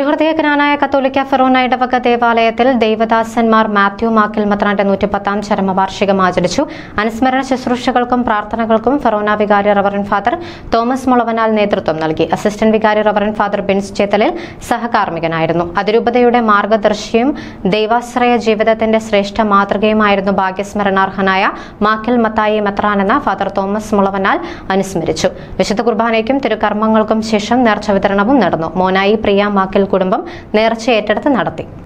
തിരുഹൃദയകനായ കത്തോലിക്ക ഫെറോന ഇടവക ദേവാലയത്തിൽ ദൈവദാസന്മാർ മാത്യു മാക്കിൽ മത്രാന്റെ നൂറ്റിപ്പത്താം ചരമവാർഷികം ആചരിച്ചു അനുസ്മരണ ശുശ്രൂഷകൾക്കും പ്രാർത്ഥനകൾക്കും ഫെറോന വികാരി റവറൻ ഫാദർ തോമസ് മുളവനാൽ നേതൃത്വം നൽകി അസിസ്റ്റന്റ് വികാരി റവറൻ ഫാദർ ബിൻസ് ചേത്തലിൽ സഹകാർമ്മികനായിരുന്നു അതിരൂപതയുടെ മാർഗദർശിയും ദൈവാശ്രയ ജീവിതത്തിന്റെ ശ്രേഷ്ഠ മാതൃകയുമായിരുന്നു ഭാഗ്യസ്മരണാർഹനായ മാക്കിൽ മത്തായി മെത്രാൻ എന്ന ഫാദർ തോമസ് മുളവനാൽ അനുസ്മരിച്ചു വിശുദ്ധ കുർബാനയ്ക്കും തിരുകർമ്മങ്ങൾക്കും ശേഷം നേർച്ച വിതരണവും നടന്നു മോനായി പ്രിയ മാക്കിൽ കുടുംബം നേർച്ച ഏറ്റെടുത്ത് നടത്തി